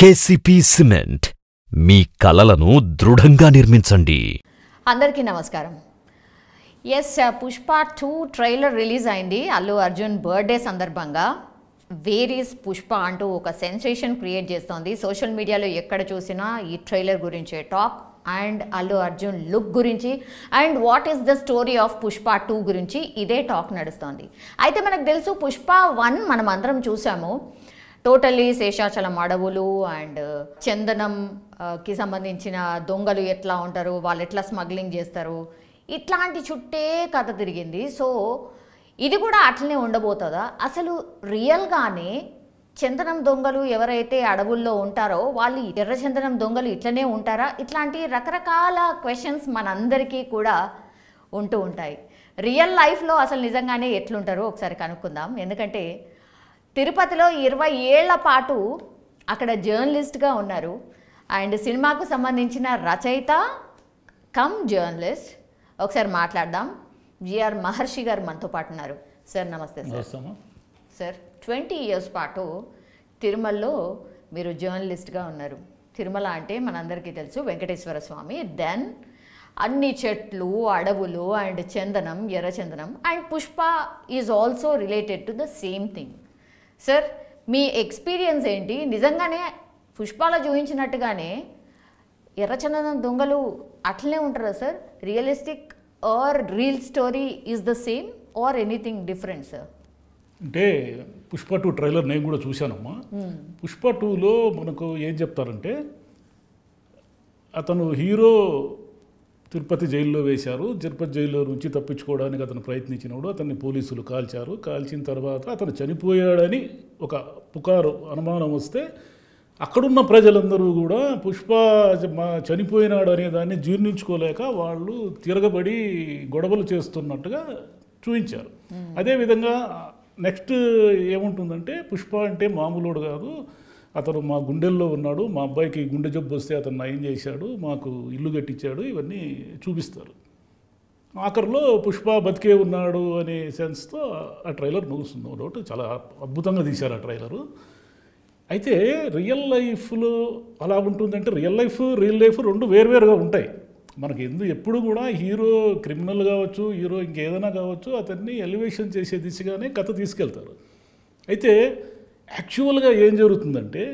KCP cement మీ కలలను దృఢంగా నిర్మించండి అందరికీ నమస్కారం yes Pushpa two trailer release అయింది అల్లు అర్జున్ బర్త్డే సందర్భంగా వేరీస్ పుష్ప అంటూ ఒక సెన్సేషన్ క్రియేట్ చేస్తోంది సోషల్ మీడియాలో ఎక్కడ చూసినా ఈ ట్రైలర్ గురించే talk and Allu Arjun look గురించి and what is the story of Pushpa two గురించి ఇదే టాక్ నడుస్తోంది అయితే మనకు తెలుసు పుష్ప వన్ మనం అందరం చూసాము టోటల్లీ శేషాచలం అడవులు అండ్ చందనం ఆ, కి సంబంధించిన దొంగలు ఎట్లా ఉంటారు వాళ్ళు ఎట్లా స్మగ్లింగ్ చేస్తారు ఇట్లాంటి చుట్టే కథ తిరిగింది సో ఇది కూడా అట్లనే ఉండబోతుందా అసలు రియల్గానే చందనం దొంగలు ఎవరైతే అడవుల్లో ఉంటారో వాళ్ళు ఎర్ర చందనం దొంగలు ఇట్లనే ఉంటారా ఇట్లాంటి రకరకాల క్వశ్చన్స్ మనందరికీ కూడా ఉంటూ ఉంటాయి రియల్ లైఫ్లో అసలు నిజంగానే ఎట్లుంటారో ఒకసారి కనుక్కుందాం ఎందుకంటే తిరుపతిలో ఇరవై ఏళ్ల పాటు అక్కడ జర్నలిస్ట్గా ఉన్నారు అండ్ సినిమాకు సంబంధించిన రచయిత కమ్ జర్నలిస్ట్ ఒకసారి మాట్లాడదాం జిఆర్ మహర్షి గారు మనతో పాటు ఉన్నారు సార్ నమస్తే సార్ వస్తామా సార్ ట్వంటీ ఇయర్స్ పాటు తిరుమలలో మీరు జర్నలిస్ట్గా ఉన్నారు తిరుమల అంటే మనందరికీ తెలుసు వెంకటేశ్వర స్వామి దెన్ అన్ని చెట్లు అడవులు అండ్ చందనం ఎర్రచందనం and Pushpa is also related to the same thing sir మీ ఎక్స్పీరియన్స్ ఏంటి నిజంగానే పుష్పాలో చూపించినట్టుగానే ఎర్రచందనం దొంగలు అట్లనే ఉంటారా sir realistic or real story is the same or anything different sir అంటే పుష్ప టూ ట్రైలర్ నేను కూడా చూశానమ్మా పుష్ప టూలో మనకు ఏం చెప్తారంటే అతను హీరో తిరుపతి జైల్లో వేశారు తిరుపతి జైల్లో నుంచి తప్పించుకోవడానికి అతను ప్రయత్నించినప్పుడు అతన్ని పోలీసులు కాల్చారు కాల్చిన తర్వాత అతను చనిపోయాడని ఒక పుకారు అనుమానం వస్తే అక్కడున్న ప్రజలందరూ కూడా పుష్ప మా- చనిపోయినాడు అనే దాన్ని జీర్ణించుకోలేక వాళ్ళు తిరగబడి గొడవలు చేస్తున్నట్టుగా చూపించారు అదేవిధంగా నెక్స్ట్ ఏముంటుందంటే పుష్ప అంటే మామూలుడు కాదు అతను మా గుండెల్లో ఉన్నాడు మా అబ్బాయికి గుండె జబ్బు వస్తే అతను నయం చేశాడు మాకు ఇల్లు కట్టించాడు ఇవన్నీ చూపిస్తారు ఆఖరిలో పుష్ప బతికే ఉన్నాడు అనే సెన్స్తో ఆ ట్రైలర్ ముగుస్తుంది నో డౌట్ చాలా అద్భుతంగా తీశారు ఆ ట్రైలరు అయితే రియల్ లైఫ్లో అలా ఉంటుందంటే రియల్ లైఫ్ రియల్ లైఫ్ రెండు వేరువేరుగా ఉంటాయి మనకి ఎందు ఎప్పుడు కూడా హీరో క్రిమినల్ కావచ్చు హీరో ఇంకేదైనా కావచ్చు అతన్ని ఎలివేషన్ చేసే దిశగానే కథ తీసుకెళ్తారు అయితే యాక్చువల్గా ఏం జరుగుతుందంటే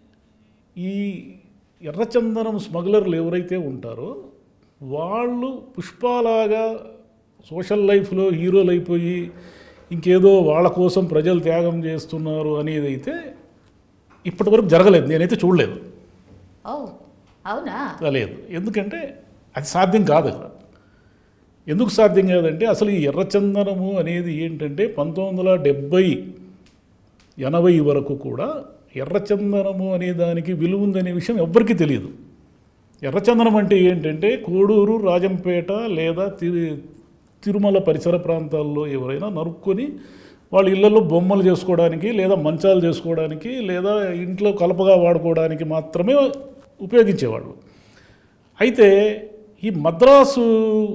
ఈ ఎర్రచందనం స్మగ్లర్లు ఎవరైతే ఉంటారో వాళ్ళు పుష్పాలాగా సోషల్ లైఫ్లో హీరోలు అయిపోయి ఇంకేదో వాళ్ళ కోసం ప్రజలు త్యాగం చేస్తున్నారు అనేది అయితే ఇప్పటివరకు జరగలేదు నేనైతే చూడలేదు ఓ అవునా లేదు ఎందుకంటే అది సాధ్యం కాదు అక్కడ ఎందుకు సాధ్యం కాదంటే అసలు ఈ ఎర్రచందనము అనేది ఏంటంటే పంతొమ్మిది వందల డెబ్భై ఎనభై వరకు కూడా ఎర్రచందనము అనే దానికి విలువ ఉందనే విషయం ఎవ్వరికీ తెలియదు ఎర్రచందనం అంటే ఏంటంటే కోడూరు రాజంపేట లేదా తిరు తిరుమల పరిసర ప్రాంతాల్లో ఎవరైనా నరుక్కొని వాళ్ళ ఇళ్లలో బొమ్మలు చేసుకోవడానికి లేదా మంచాలు చేసుకోవడానికి లేదా ఇంట్లో కలపగా వాడుకోవడానికి మాత్రమే ఉపయోగించేవాళ్ళు అయితే ఈ మద్రాసు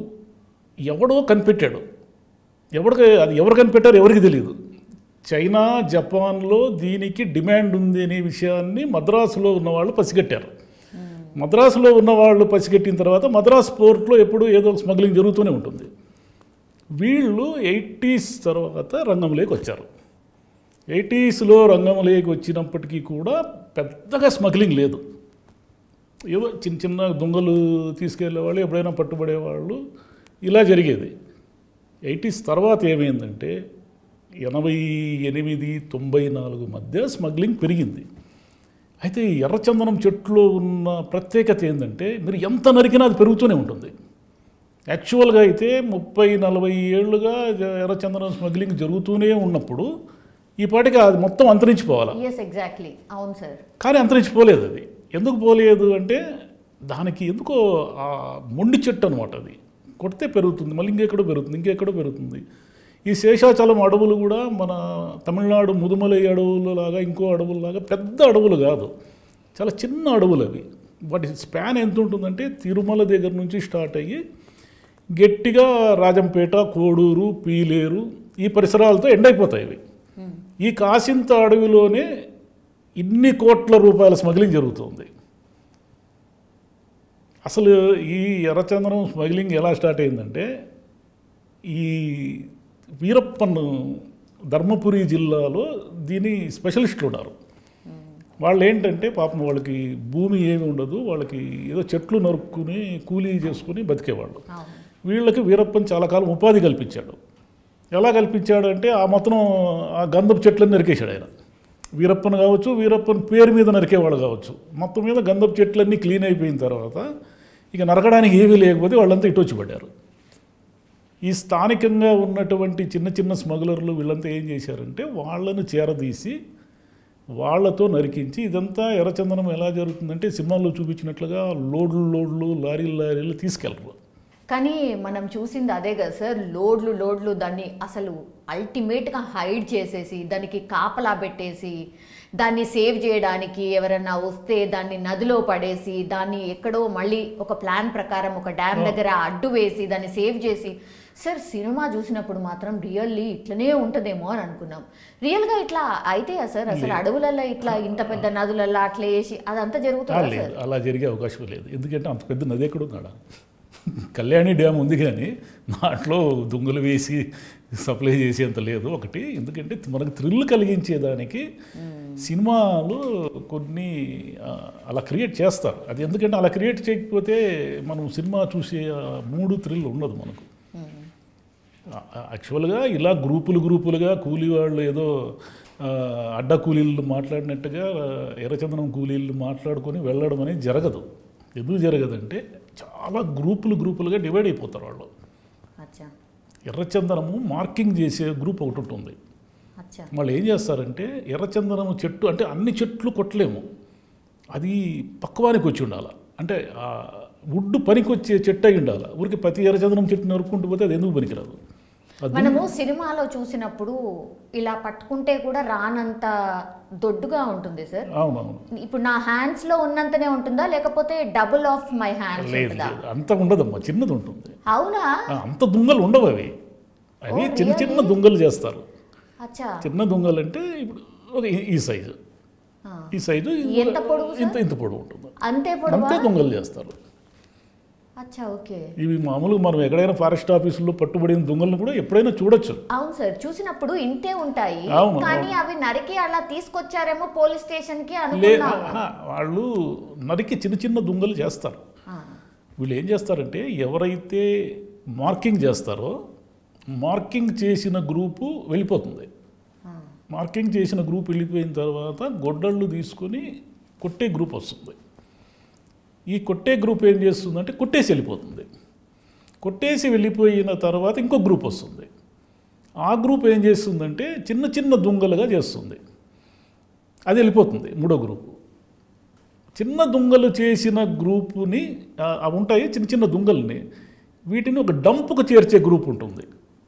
ఎవడో కనిపెట్టాడు ఎవరికి అది ఎవరు కనిపెట్టారో ఎవరికి తెలియదు చైనా జపాన్లో దీనికి డిమాండ్ ఉంది అనే విషయాన్ని మద్రాసులో ఉన్నవాళ్ళు పసిగట్టారు మద్రాసులో ఉన్నవాళ్ళు పసిగట్టిన తర్వాత మద్రాస్ పోర్ట్లో ఎప్పుడు ఏదో ఒక స్మగ్లింగ్ జరుగుతూనే ఉంటుంది వీళ్ళు ఎయిటీస్ తర్వాత రంగంలోకి వచ్చారు ఎయిటీస్లో రంగంలోకి వచ్చినప్పటికీ కూడా పెద్దగా స్మగ్లింగ్ లేదు ఏవో చిన్న చిన్న దొంగలు తీసుకెళ్లేవాళ్ళు ఎప్పుడైనా పట్టుబడేవాళ్ళు ఇలా జరిగేది ఎయిటీస్ తర్వాత ఏమైందంటే ఎనభై ఎనిమిది తొంభై నాలుగు మధ్య స్మగ్లింగ్ పెరిగింది అయితే ఈ ఎర్రచందనం చెట్లో ఉన్న ప్రత్యేకత ఏంటంటే మీరు ఎంత నరికినా అది పెరుగుతూనే ఉంటుంది యాక్చువల్గా అయితే ముప్పై నలభై ఏళ్ళుగా ఎర్రచందనం స్మగ్లింగ్ జరుగుతూనే ఉన్నప్పుడు ఈ పాటికి అది మొత్తం అంతరించిపోవాలి ఎస్ ఎగ్జాక్ట్లీ అవును సార్ కానీ అంతరించిపోలేదు అది ఎందుకు పోలేదు అంటే దానికి ఎందుకో ఆ మొండి చెట్టు అనమాట అది కొడితే పెరుగుతుంది మళ్ళీ ఇంకెక్కడో పెరుగుతుంది ఇంకెక్కడో పెరుగుతుంది ఈ శేషాచలం అడవులు కూడా మన తమిళనాడు ముదుమలై అడవులు లాగా ఇంకో అడవుల్లాగా పెద్ద అడవులు కాదు చాలా చిన్న అడవులు అవి వాటి స్పాన్ ఎంత ఉంటుందంటే తిరుమల దగ్గర నుంచి స్టార్ట్ అయ్యి గట్టిగా రాజంపేట కోడూరు పీలేరు ఈ పరిసరాలతో ఎండ్ అయిపోతాయి ఇవి ఈ కాసింత అడవిలోనే ఇన్ని కోట్ల రూపాయల స్మగ్లింగ్ జరుగుతుంది అసలు ఈ ఎర్రచందనం స్మగ్లింగ్ ఎలా స్టార్ట్ అయిందంటే ఈ వీరప్పన్ ధర్మపురి జిల్లాలో దీని స్పెషలిస్టులు ఉన్నారు వాళ్ళు ఏంటంటే పాపం వాళ్ళకి భూమి ఏమి ఉండదు వాళ్ళకి ఏదో చెట్లు నరుక్కుని కూలీ చేసుకుని బతికేవాళ్ళు అవును వీళ్ళకి వీరప్పన్ చాలా కాలం ఉపాధి కల్పించాడు ఎలా కల్పించాడు అంటే ఆ మొత్తం ఆ గంధపు చెట్లను నరికేశాడు ఆయన వీరప్పన్ కావచ్చు వీరప్పన్ పేరు మీద నరికేవాడు కావచ్చు మొత్తం మీద గంధపు చెట్లన్నీ క్లీన్ అయిపోయిన తర్వాత ఇక నరకడానికి ఏమీ లేకపోతే వాళ్ళంతా ఇటు వచ్చి పడ్డారు ఈ స్థానికంగా ఉన్నటువంటి చిన్న చిన్న స్మగ్లర్లు వీళ్ళంతా ఏం చేశారంటే వాళ్ళను చేరదీసి వాళ్ళతో నరికించి ఇదంతా ఎర్రచందనం ఎలా జరుగుతుందంటే సినిమాల్లో చూపించినట్లుగా లోడ్లు లోడ్లు లారీలు లారీలు తీసుకెళ్ళరు కానీ మనం చూసింది అదే కదా సార్ లోడ్లు లోడ్లు దాన్ని అసలు అల్టిమేట్గా హైడ్ చేసేసి దానికి కాపలా పెట్టేసి దాన్ని సేవ్ చేయడానికి ఎవరైనా వస్తే దాన్ని నదిలో పడేసి దాన్ని ఎక్కడో మళ్ళీ ఒక ప్లాన్ ప్రకారం ఒక డ్యామ్ దగ్గర అడ్డు వేసి దాన్ని సేవ్ చేసి సార్ సినిమా చూసినప్పుడు మాత్రం రియల్లీ ఇట్లనే ఉంటుందేమో అని అనుకున్నాం రియల్గా ఇట్లా అయితే సార్ అసలు అడవులలో ఇట్లా ఇంత పెద్ద నదులలో అట్లా వేసి అదంతా ఆ, జరుగుతుందా లేదు సార్ అలా జరిగే అవకాశం లేదు ఎందుకంటే అంత పెద్ద నది ఎక్కడ ఉన్నాడా కళ్యాణి డ్యామ్ ఉంది కానీ దాంట్లో దుంగలు వేసి సప్లై చేసేంత లేదు ఒకటి ఎందుకంటే మనకు థ్రిల్ కలిగించేదానికి సినిమాలు కొన్ని ఆ, అలా క్రియేట్ చేస్తారు అది ఎందుకంటే అలా క్రియేట్ చేయకపోతే మనం సినిమా చూసే ఆ మూడు థ్రిల్ ఉండదు మనకు యాక్చువల్గా ఇలా గ్రూపులు గ్రూపులుగా కూలీ వాళ్ళు ఏదో ఆ, అడ్డ కూలీలు మాట్లాడినట్టుగా ఆ, ఎర్రచందనం కూలీలు మాట్లాడుకొని వెళ్ళడం అనేది జరగదు ఎందుకు జరగదంటే చాలా గ్రూపులు గ్రూపులుగా డివైడ్ అయిపోతారు వాళ్ళు అచ్చా ఎర్రచందనము మార్కింగ్ చేసే గ్రూప్ ఒకటి ఉంటుంది అచ్చా వాళ్ళు ఏం చేస్తారంటే ఎర్రచందనము చెట్టు అంటే అన్ని చెట్లు కొట్టలేము అది పక్వానికి వచ్చి ఉండాలి అంటే ఆ వుడ్ పనికి వచ్చే చెట్టు అయి ఉండాలి ఊరికి ప్రతి ఎర్రచందనం చెట్టు నరుక్కుంటూ పోతే అది ఎందుకు పనికిరాదు అది మనము సినిమాలో చూసినప్పుడు ఇలా పట్టుకుంటే కూడా రానంత దొడ్డుగా ఉంటుంది సార్ అవునవును ఇప్పుడు నా హ్యాండ్స్ లో ఉన్నంతనే ఉంటుందా లేకపోతే డబుల్ ఆఫ్ మై హ్యాండ్స్ లేదు ఉంటుందా లేదు అంత ఉండదమ్మా చిన్నది ఉంటుంది అవునా ఆ, అంత దుంగలు ఉండవు అవి అవి ఓ, చిన్న చిన్న దుంగలు చేస్తారు అచ్చా చిన్న దుంగలు అంటే ఇప్పుడు ఒక ఈ- ఈ సైజు ఆ. ఈ సైజు ఎంత పొడవు సార్? ఇంత ఇంత పొడవు ఉంటుంది అంతే పొడవా అంతే దొంగలు చేస్తారు అచ్చా ఓకే ఇవి మామూలుగా మనం ఎక్కడైనా ఫారెస్ట్ ఆఫీసుల్లో పట్టుబడిన దొంగలను కూడా ఎప్పుడైనా చూడొచ్చు అవును సార్ చూసినప్పుడు ఇంతే ఉంటాయి అవును, కానీ అవి నరికి అలా తీసుకొచ్చారేమో పోలీస్ స్టేషన్ కి లే అనుకున్నాము ఆహా, వాళ్ళు నరికి చిన్న చిన్న దుంగలు చేస్తారు ఆ, వీళ్ళు ఏం చేస్తారంటే ఎవరైతే మార్కింగ్ చేస్తారో మార్కింగ్ చేసిన గ్రూపు వెళ్ళిపోతుంది ఆ, మార్కింగ్ చేసిన గ్రూప్ వెళ్ళిపోయిన తర్వాత గొడ్డళ్ళు తీసుకొని కొట్టే గ్రూప్ వస్తుంది ఈ కొట్టే గ్రూప్ ఏం చేస్తుందంటే కొట్టేసి వెళ్ళిపోతుంది కొట్టేసి వెళ్ళిపోయిన తర్వాత ఇంకో గ్రూప్ వస్తుంది ఆ గ్రూప్ ఏం చేస్తుందంటే చిన్న చిన్న దుంగలుగా చేస్తుంది అది వెళ్ళిపోతుంది మూడో గ్రూపు చిన్న దుంగలు చేసిన గ్రూపుని ఆ, అవి ఉంటాయి చిన్న చిన్న దుంగల్ని వీటిని ఒక డంపుకు చేర్చే గ్రూప్ ఉంటుంది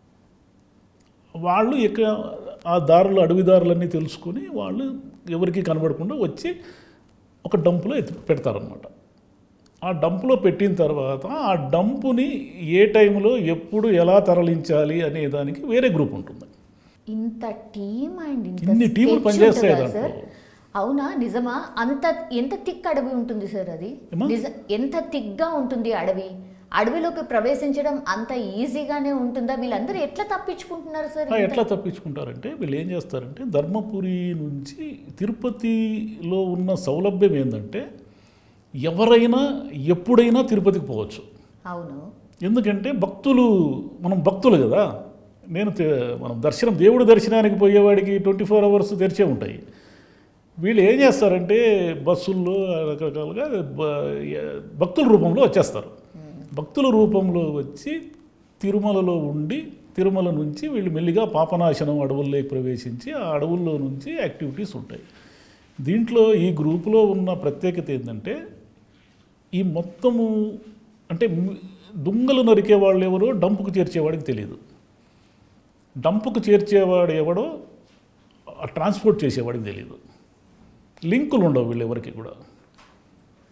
వాళ్ళు ఇక ఆ దారులు అడవి దారులన్నీ తెలుసుకొని వాళ్ళు ఎవరికి కనబడకుండా వచ్చి ఒక డంపులో ఎత్తి పెడతారనమాట ఆ డంపులో పెట్టిన తర్వాత ఆ డంపుని ఏ టైంలో ఎప్పుడు ఎలా తరలించాలి అనే దానికి వేరే గ్రూప్ ఉంటుంది ఇంత టీమ్ అండ్ ఇంత ఇన్ని టీములు sketch పనిచేస్తాయి ఉంటుందా దాంట్లో. సార్ అవునా నిజమా అంత ఎంత థిక్ అడవి ఉంటుంది సార్ అది ఏమ్మా? నిజ ఎంత థిక్గా ఉంటుంది అడవి అడవిలోకి ప్రవేశించడం అంత ఈజీగానే ఉంటుందా వీళ్ళందరూ ఎట్లా తప్పించుకుంటున్నారు సార్ ఆ, ఇంత? ఎట్లా తప్పించుకుంటారంటే వీళ్ళు ఏం చేస్తారంటే ధర్మపురి నుంచి తిరుపతిలో ఉన్న సౌలభ్యం ఏంటంటే ఎవరైనా ఎప్పుడైనా తిరుపతికి పోవచ్చు అవును ఎందుకంటే భక్తులు మనం భక్తులు కదా నేను తె- మనం దర్శనం దేవుడి దర్శనానికి పోయేవాడికి ట్వంటీ ఫోర్ అవర్స్ తెరిచే ఉంటాయి వీళ్ళు ఏం చేస్తారంటే బస్సుల్లో రకరకాలుగా బ- భక్తుల రూపంలో వచ్చేస్తారు భక్తుల రూపంలో వచ్చి తిరుమలలో ఉండి తిరుమల నుంచి వీళ్ళు మెల్లిగా పాపనాశనం అడవుల్లోకి ప్రవేశించి ఆ అడవుల్లో నుంచి యాక్టివిటీస్ ఉంటాయి దీంట్లో ఈ గ్రూపులో ఉన్న ప్రత్యేకత ఏంటంటే ఈ మొత్తము అంటే మ్- దుంగలు నరికే వాళ్ళు ఎవరో డంపుకు చేర్చేవాడికి తెలియదు డంపుకు చేర్చేవాడు ఎవడో ఆ ట్రాన్స్పోర్ట్ చేసేవాడికి తెలియదు లింకులు ఉండవు వీళ్ళు ఎవరికి కూడా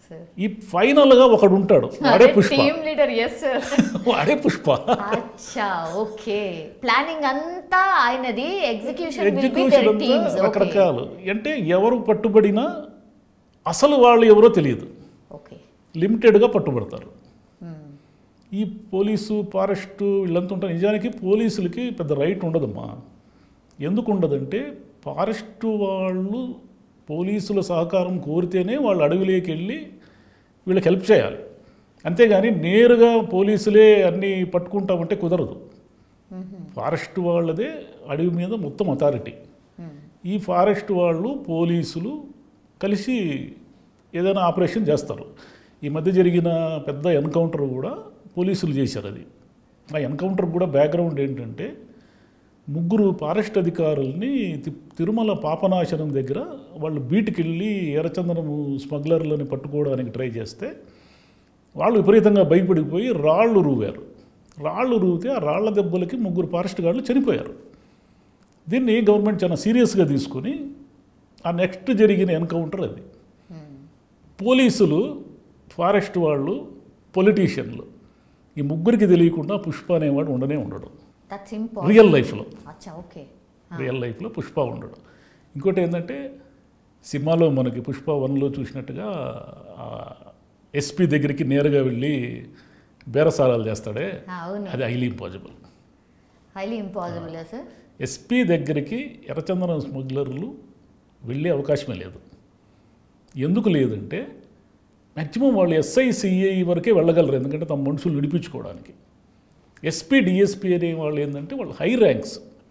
సార్ ఈ ఫైనల్గా ఒకడు ఉంటాడు వాడే Pushpa team leader yes sir వాడే పుష్ప అచ్చా ఓకే ప్లానింగ్ అంతా ఆయనది execution will be execution there అంతా టీమ్స్ ఓకే రకరకాలు అంటే ఎవరు పట్టుబడినా అసలు వాళ్ళు ఎవరో తెలియదు ఓకే లిమిటెడ్గా పట్టుబడతారు ఈ పోలీసు ఫారెస్టు వీళ్ళంతా ఉంటారు నిజానికి పోలీసులకి పెద్ద రైట్ ఉండదమ్మా ఎందుకు ఉండదంటే ఫారెస్టు వాళ్ళు పోలీసుల సహకారం కోరితేనే వాళ్ళు అడవిలోకి వెళ్ళి వీళ్ళకి హెల్ప్ చేయాలి అంతేగాని నేరుగా పోలీసులే అన్నీ పట్టుకుంటామంటే కుదరదు ఫారెస్ట్ వాళ్ళదే అడవి మీద మొత్తం అథారిటీ ఈ ఫారెస్ట్ వాళ్ళు పోలీసులు కలిసి ఏదైనా ఆపరేషన్ చేస్తారు ఈ మధ్య జరిగిన పెద్ద ఎన్కౌంటర్ కూడా పోలీసులు చేశారు అది ఆ ఎన్కౌంటర్ కూడా బ్యాక్గ్రౌండ్ ఏంటంటే ముగ్గురు ఫారెస్ట్ అధికారుల్ని తి- తిరుమల పాపనాశనం దగ్గర వాళ్ళు బీట్కి వెళ్ళి ఎర్రచందనము స్మగ్లర్లని పట్టుకోవడానికి ట్రై చేస్తే వాళ్ళు విపరీతంగా భయపడిపోయి రాళ్ళు రూవారు రాళ్ళు రూవితే ఆ రాళ్ల దెబ్బలకి ముగ్గురు ఫారెస్ట్ గార్డులు చనిపోయారు దీన్ని గవర్నమెంట్ చాలా సీరియస్గా తీసుకుని ఆ నెక్స్ట్ జరిగిన ఎన్కౌంటర్ అది పోలీసులు ఫారెస్ట్ వాళ్ళు పొలిటీషియన్లు ఈ ముగ్గురికి తెలియకుండా పుష్ప అనేవాడు ఉండనే ఉండడు దట్స్ ఇంపార్టెంట్ రియల్ లైఫ్లో అచ్చా ఓకే రియల్ లైఫ్లో పుష్ప ఉండడు ఇంకోటి ఏంటంటే సినిమాలో మనకి పుష్ప వన్లో చూసినట్టుగా ఎస్పీ దగ్గరికి నేరుగా వెళ్ళి బేరసారాలు చేస్తాడే అవును అది highly impossible highly impossible sir SP దగ్గరికి ఎర్రచందనం స్మగ్లర్లు వెళ్ళే అవకాశమే లేదు ఎందుకు లేదంటే మ్యాక్సిమం వాళ్ళు ఎస్ఐ సిఐ వరకే వెళ్ళగలరు ఎందుకంటే తమ మనుషులు విడిపించుకోవడానికి ఎస్పీ డిఎస్పీ అనే వాళ్ళు ఏంటంటే వాళ్ళు హై ర్యాంక్స్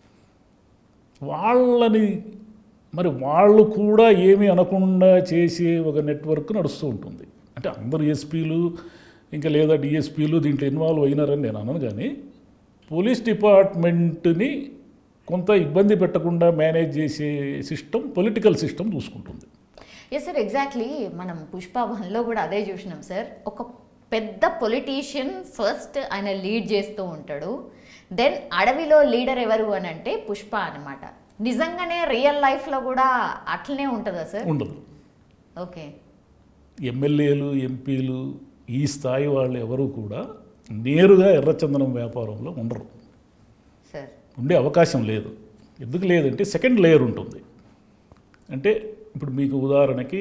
వాళ్ళని మరి వాళ్ళు కూడా ఏమీ అనకుండా చేసే ఒక నెట్వర్క్ నడుస్తూ ఉంటుంది అంటే అందరు ఎస్పీలు ఇంకా లేదా డిఎస్పీలు దీంట్లో ఇన్వాల్వ్ అయినారని నేను అనను కానీ పోలీస్ డిపార్ట్మెంట్ని కొంత ఇబ్బంది పెట్టకుండా మేనేజ్ చేసే సిస్టమ్ పొలిటికల్ సిస్టమ్ చూసుకుంటుంది ఎస్ సార్ ఎగ్జాక్ట్లీ మనం పుష్ప వన్లో కూడా అదే చూసినాం సార్ ఒక పెద్ద పొలిటీషియన్ ఫస్ట్ ఆయన లీడ్ చేస్తూ ఉంటాడు దెన్ అడవిలో లీడర్ ఎవరు అని అంటే పుష్ప అనమాట నిజంగానే రియల్ లైఫ్లో కూడా అట్లనే ఉంటుందా సార్ ఉండదు ఓకే ఎమ్మెల్యేలు ఎంపీలు ఈ స్థాయి వాళ్ళు ఎవరు కూడా నేరుగా ఎర్రచందనం వ్యాపారంలో ఉండరు సార్ ఉండే అవకాశం లేదు ఎందుకు లేదంటే సెకండ్ లేయర్ ఉంటుంది అంటే ఇప్పుడు మీకు ఉదాహరణకి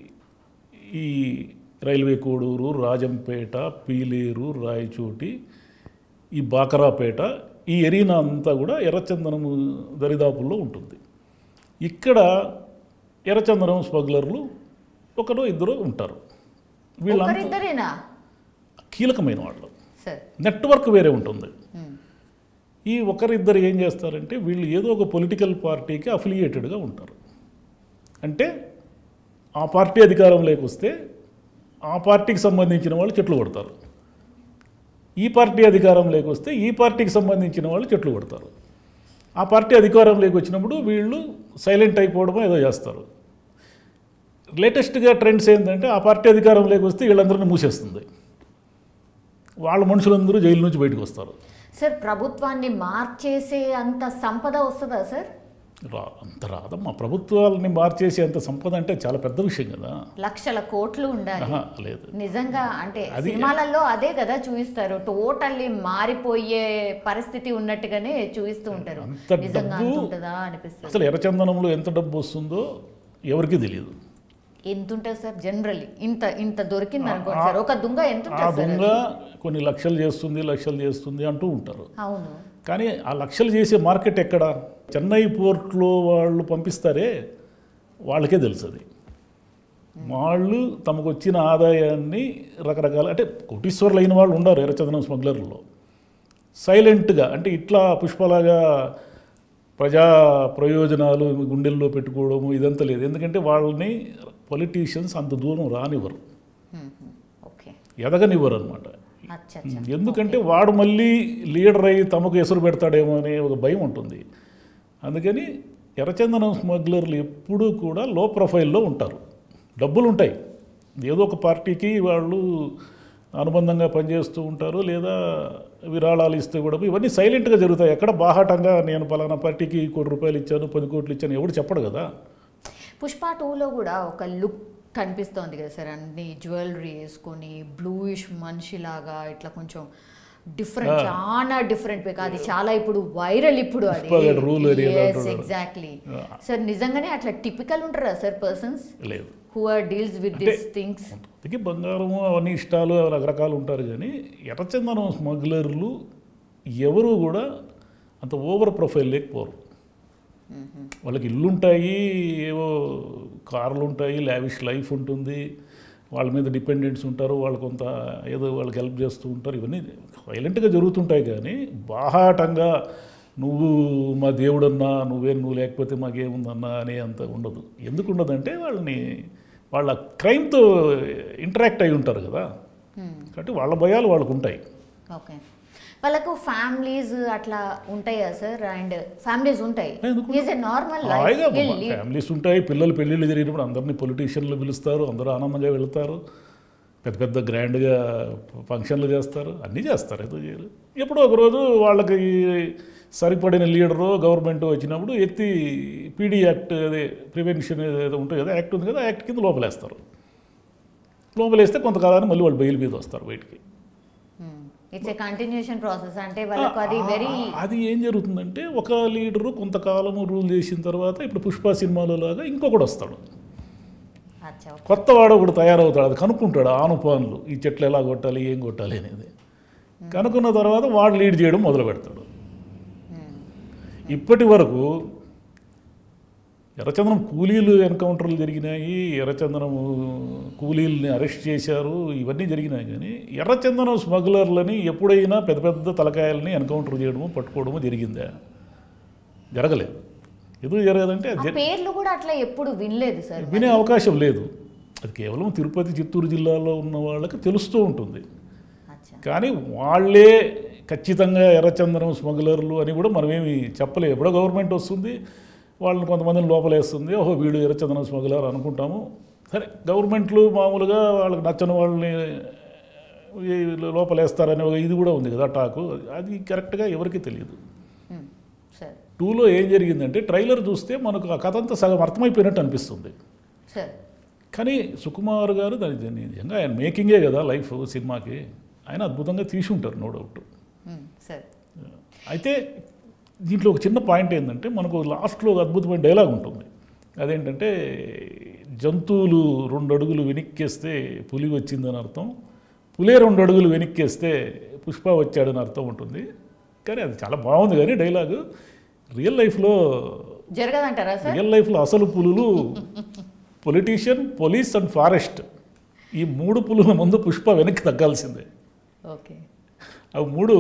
ఈ రైల్వే కోడూరు రాజంపేట పీలేరు రాయచోటి ఈ బాకరాపేట ఈ ఎరీనా అంతా కూడా ఎర్రచందనము దరిదాపుల్లో ఉంటుంది ఇక్కడ ఎర్రచందనం స్మగ్లర్లు ఒకరు ఇద్దరు ఉంటారు వీళ్ళంతా ఒకరిద్దరేనా కీలకమైన వాళ్ళు సార్ నెట్వర్క్ వేరే ఉంటుంది ఈ ఒకరిద్దరు ఏం చేస్తారంటే వీళ్ళు ఏదో ఒక పొలిటికల్ పార్టీకి అఫిలియేటెడ్గా ఉంటారు అంటే ఆ పార్టీ అధికారంలోకి వస్తే ఆ పార్టీకి సంబంధించిన వాళ్ళు చెట్లు కొడతారు ఈ పార్టీ అధికారంలోకి వస్తే ఈ పార్టీకి సంబంధించిన వాళ్ళు చెట్లు కొడతారు ఆ పార్టీ అధికారంలోకి వచ్చినప్పుడు వీళ్ళు సైలెంట్ అయిపోవడమో ఏదో చేస్తారు లేటెస్ట్గా ట్రెండ్స్ ఏంటంటే ఆ పార్టీ అధికారంలోకి వస్తే వీళ్ళందరినీ మూసేస్తుంది వాళ్ళ మనుషులందరూ జైలు నుంచి బయటకు వస్తారు సార్ ప్రభుత్వాన్ని మార్చేసే అంత సంపద వస్తుందా సార్ రా అంత రాదమ్మా ప్రభుత్వాలని మార్చేసి అంత సంపద అంటే చాలా పెద్ద విషయం కదా లక్షల కోట్లు ఉండాలి ఆహా, లేదు నిజంగా అంటే అది- సినిమాలలో అదే కదా చూపిస్తారు టోటల్లీ మారిపోయే పరిస్థితి ఉన్నట్టుగానే చూపిస్తూ ఉంటారు అంత నిజంగా డబ్బు- అంత ఉంటుందా అనిపిస్తుంది అసలు ఎర్రచందనంలో ఎంత డబ్బు వస్తుందో ఎవరికీ తెలియదు ఎంత ఉంటుంది సార్ జనరల్లీ ఇంత ఇంత దొరికింది అనుకోండి సార్ ఒక దుంగ ఎంత ఆ ఉంటుంది సార్ దొంగ అది? కొన్ని లక్షలు చేస్తుంది లక్షలు చేస్తుంది అంటూ ఉంటారు అవును కానీ ఆ లక్షలు చేసే మార్కెట్ ఎక్కడ చెన్నై పోర్ట్లో వాళ్ళు పంపిస్తారే వాళ్ళకే తెలుసు అది వాళ్ళు తమకు వచ్చిన ఆదాయాన్ని రకరకాల అంటే కోటీశ్వర్లు అయిన వాళ్ళు ఉన్నారు ఎర్రచందనం స్మగ్లర్లలో సైలెంట్గా అంటే ఇట్లా పుష్పలాగా ప్రజా ప్రయోజనాలు గుండెల్లో పెట్టుకోవడము ఇదంతా లేదు ఎందుకంటే వాళ్ళని పొలిటీషియన్స్ అంత దూరం రానివ్వరు హ్మ్, హ్మ్. ఓకే ఎదగనివ్వరు అనమాట అచ్చా అచ్చా ఎందుకంటే వాడు మళ్ళీ లీడర్ అయ్యి తమకు ఎసురు పెడతాడేమో అనే ఒక భయం ఉంటుంది అందుకని ఎర్రచందనం స్మగ్లర్లు ఎప్పుడూ కూడా లో ప్రొఫైల్లో ఉంటారు డబ్బులు ఉంటాయి ఏదో ఒక పార్టీకి వాళ్ళు అనుబంధంగా పనిచేస్తూ ఉంటారు లేదా విరాళాలు ఇస్తూ కూడా ఇవన్నీ సైలెంట్గా జరుగుతాయి ఎక్కడ బాహాటంగా నేను పలానా పార్టీకి కోటి రూపాయలు ఇచ్చాను పది కోట్లు ఇచ్చాను ఎవడు చెప్పడు కదా పుష్ప టూలో కూడా ఒక లుక్ కనిపిస్తోంది కదా సార్ అన్ని జ్యువెలరీ వేసుకొని బ్లూయిష్ మనిషిలాగా ఇట్లా కొంచెం డిఫరెంట్ Ah. చాలా డిఫరెంట్ అది చాలా ఇప్పుడు వైరల్ ఇప్పుడు అది పుష్ప గారి rule area అంటున్నాడు. Exactly Ah. సార్ నిజంగానే అట్లా టిపికల్ ఉంటారా సార్ పర్సన్స్ లేదు హూ ఆర్ డీల్స్ విత్ అంటే దిస్ థింగ్స్ కొంతమందికి బంగారము అవన్నీ ఇష్టాలు రకరకాలు ఉంటారు కానీ ఎర్రచందనం స్మగ్లర్లు ఎవరు కూడా అంత ఓవర్ ప్రొఫైల్ లేకపోరు వాళ్ళకి ఇల్లు ఉంటాయి ఏవో కార్లు ఉంటాయి లావిష్ లైఫ్ ఉంటుంది వాళ్ళ మీద డిపెండెంట్స్ ఉంటారు వాళ్ళు కొంత ఏదో వాళ్ళకి హెల్ప్ చేస్తూ ఉంటారు ఇవన్నీ వైలెంట్గా జరుగుతుంటాయి కానీ బాహాటంగా నువ్వు మా దేవుడన్నా నువ్వే నువ్వు లేకపోతే మాకేముందన్నా అనే అంత ఉండదు ఎందుకు ఉండదంటే వాళ్ళని వాళ్ళ క్రైమ్తో ఇంటరాక్ట్ అయి ఉంటారు కదా కాబట్టి వాళ్ళ భయాలు వాళ్ళకు ఉంటాయి ఓకే వాళ్ళకు ఫ్యామిలీస్ అట్లా ఉంటాయా సార్ అండ్ ఫ్యామిలీస్ ఉంటాయి ఎందుకు? ఈజ్ ఎ నార్మల్ హాయిగా లైఫ్ ఫ్యామిలీస్ ఉంటాయి పిల్లలు పెళ్ళిళ్ళు జరిగినప్పుడు అందరినీ పొలిటీషియన్లు పిలుస్తారు అందరూ ఆనందంగా వెళ్తారు పెద్ద పెద్ద గ్రాండ్గా ఫంక్షన్లు చేస్తారు అన్నీ చేస్తారు ఏదో చేయరు ఎప్పుడో ఒకరోజు వాళ్ళకి సరిపడిన లీడరు గవర్నమెంట్ వచ్చినప్పుడు ఎత్తి పీడీ యాక్ట్ అదే ప్రివెన్షన్ ఏదో ఉంటుంది కదా యాక్ట్ ఉంది కదా యాక్ట్ కింద లోపలేస్తారు లోపలేస్తే కొంతకాలాన్ని మళ్ళీ వాళ్ళు బెయిల్ మీద వస్తారు బయటికి ఇట్స్ ఏ కంటిన్యూషన్ ప్రాసెస్ అంటే వాళ్ళకు అది వెరీ ఆ- అది ఏం జరుగుతుందంటే ఒక లీడరు కొంతకాలము రూల్ చేసిన తర్వాత ఇప్పుడు పుష్ప సినిమాలో లాగా ఇంకొకడు వస్తాడు అచ్చా కొత్త వాడు ఒకడు తయారవుతాడు అది కనుక్కుంటాడు ఆనుపానులు ఈ చెట్లు ఎలా కొట్టాలి ఏం కొట్టాలి అనేది కనుక్కున్న తర్వాత వాడు లీడ్ చేయడం మొదలు పెడతాడు ఇప్పటి వరకు ఎర్రచందనం కూలీలు ఎన్కౌంటర్లు జరిగినాయి ఎర్రచందనం కూలీలని అరెస్ట్ చేశారు ఇవన్నీ జరిగినాయి కానీ ఎర్రచందనం స్మగ్లర్లని ఎప్పుడైనా పెద్ద పెద్ద తలకాయలని ఎన్కౌంటర్ చేయడము పట్టుకోవడము జరిగిందా జరగలేదు ఎందుకు జరగదంటే అది ఆ పేర్లు కూడా అట్లా ఎప్పుడు వినలేదు సార్ వినే అవకాశం లేదు అది కేవలం తిరుపతి చిత్తూరు జిల్లాలో ఉన్న వాళ్ళకి తెలుస్తూ ఉంటుంది అచ్చా కానీ వాళ్ళే ఖచ్చితంగా ఎర్రచందనం స్మగ్లర్లు అని కూడా మనమేమి చెప్పలేము ఎప్పుడో గవర్నమెంట్ వస్తుంది వాళ్ళని కొంతమందిని లోపలేస్తుంది ఓహో వీడు ఎర్రచందనం స్మగ్లర్ అనుకుంటాము సరే గవర్నమెంట్లు మామూలుగా వాళ్ళకి నచ్చని వాళ్ళని ఈ లోపలేస్తారనే ఒక ఇది కూడా ఉంది కదా టాకు అది కరెక్ట్గా ఎవరికీ తెలియదు మ్మ్. సార్ టూలో ఏం జరిగిందంటే ట్రైలర్ చూస్తే మనకు ఆ కథ అంతా సగం అర్థమైపోయినట్టు అనిపిస్తుంది సార్ కానీ సుకుమార్ గారు దాని దాన్ని నిజంగా ఆయన మేకింగే కదా లైఫ్ సినిమాకి ఆయన అద్భుతంగా తీసి ఉంటారు నో డౌట్ మ్మ్. సార్ అయితే దీంట్లో ఒక చిన్న పాయింట్ ఏంటంటే మనకు లాస్ట్లో ఒక అద్భుతమైన డైలాగ్ ఉంటుంది అదేంటంటే జంతువులు రెండు అడుగులు వెనక్కేస్తే పులి వచ్చిందని అర్థం పులే రెండు అడుగులు వెనక్కేస్తే పుష్ప వచ్చాడని అర్థం ఉంటుంది కానీ అది చాలా బాగుంది కానీ డైలాగు రియల్ లైఫ్లో జరగదంటారా సార్ రియల్ లైఫ్లో అసలు పులులు పొలిటీషియన్ పోలీస్ అండ్ ఫారెస్ట్ ఈ మూడు పులుల ముందు పుష్ప వెనక్కి తగ్గాల్సిందే ఓకే అవి మూడు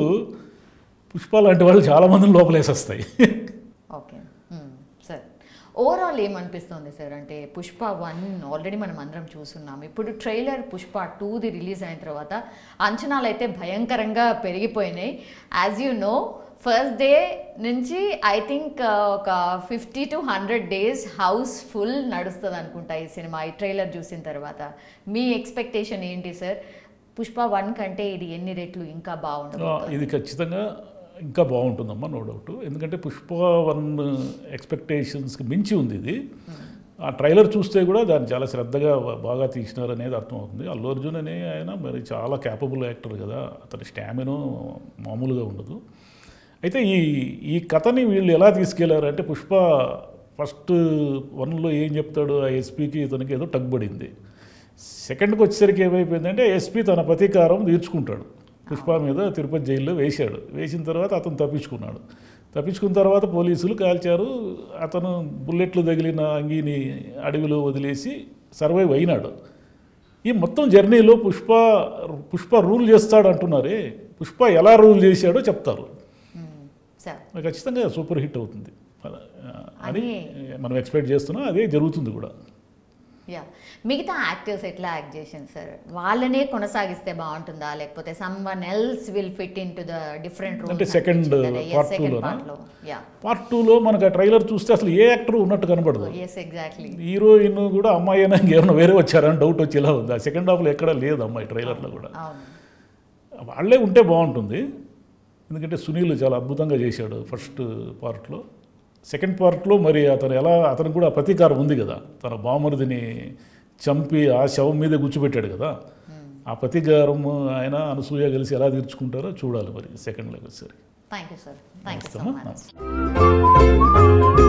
పుష్ప లాంటి వాళ్ళు చాలామందిని లోపలేసేస్తాయి ఓకే మ్మ్. సార్ ఓవరాల్ ఏమనిపిస్తుంది సార్ అంటే పుష్ప వన్ ఆల్రెడీ మనం అందరం చూస్తున్నాం ఇప్పుడు ట్రైలర్ పుష్ప టూది రిలీజ్ అయిన తర్వాత అంచనాలు అయితే భయంకరంగా పెరిగిపోయినాయి as you know first day నుంచి ఐ థింక్ ఒక fifty to hundred days house full నడుస్తుంది అనుకుంటా ఈ సినిమా ఈ ట్రైలర్ చూసిన తర్వాత మీ ఎక్స్పెక్టేషన్ ఏంటి సార్ పుష్ప వన్ కంటే ఇది ఎన్ని రెట్లు ఇంకా ఆ, బాగుంటుంది ఇది ఖచ్చితంగా ఇంకా బాగుంటుందమ్మా నో డౌట్ ఎందుకంటే పుష్ప వన్ ఎక్స్పెక్టేషన్స్కి మించి ఉంది ఇది ఆ ట్రైలర్ చూస్తే కూడా దాన్ని చాలా శ్రద్ధగా బాగా తీసినారు అనేది అర్థమవుతుంది అల్లు అర్జున్ అనే ఆయన మరి చాలా క్యాపబుల్ యాక్టర్ కదా అతని స్టామినో మామూలుగా ఉండదు అయితే ఈ ఈ కథని వీళ్ళు ఎలా తీసుకెళ్లారంటే పుష్ప ఫస్ట్ వన్లో ఏం చెప్తాడు ఆ ఎస్పీకి ఇతనికి ఏదో టగ్బడింది సెకండ్కి వచ్చేసరికి ఏమైపోయిందంటే ఎస్పీ తన ప్రతీకారం తీర్చుకుంటాడు పుష్ప మీద తిరుపతి జైల్లో వేశాడు వేసిన తర్వాత అతను తప్పించుకున్నాడు తప్పించుకున్న తర్వాత పోలీసులు కాల్చారు అతను బుల్లెట్లు తగిలిన అంగీని అడవిలో వదిలేసి సర్వైవ్ అయినాడు ఈ మొత్తం జర్నీలో పుష్ప పుష్ప రూల్ చేస్తాడు అంటున్నారే పుష్ప ఎలా రూల్ చేశాడో చెప్తారు మ్మ్. సార్ అది ఖచ్చితంగా సూపర్ హిట్ అవుతుంది అలా, ఆ, అని అది- మనం ఎక్స్పెక్ట్ చేస్తున్నాం అదే జరుగుతుంది కూడా యా మిగతా యాక్టర్స్ ఎట్లా యాక్ట్ చేసింది సార్ వాళ్ళనే కొనసాగిస్తే బాగుంటుందా లేకపోతే some one else will fit in to the different అంటే second part two సెకండ్ లోనా? పార్ట్ లో యా పార్ట్ టూలో మనకు ఆ ట్రైలర్ చూస్తే అసలు ఏ యాక్టర్ ఉన్నట్టు కనబడదు ఎస్ ఎగ్జాక్ట్లీ హీరోయిన్ కూడా అమ్మాయి అయినా ఇంకేమైనా వేరే వచ్చారని డౌట్ వచ్చేలా ఉంది ఆ సెకండ్ హాఫ్లో ఎక్కడా లేదు అమ్మాయి ట్రైలర్లో కూడా అవును వాళ్ళే ఉంటే బాగుంటుంది ఎందుకంటే సునీల్ చాలా అద్భుతంగా చేశాడు ఫస్ట్ పార్ట్లో సెకండ్ పార్ట్లో మరి అతను ఎలా అతనికి కూడా ప్రతీకారం ఉంది కదా తన బామరుదిని చంపి ఆ శవం మీదే కూర్చోబెట్టాడు కదా ఆ ప్రతీకారం ఆయన అనసూయ కలిసి ఎలా తీర్చుకుంటారో చూడాలి మరి సెకండ్ లెవెల్ సరే thank you sir thank you so నమస్తే అమ్మా. మచ్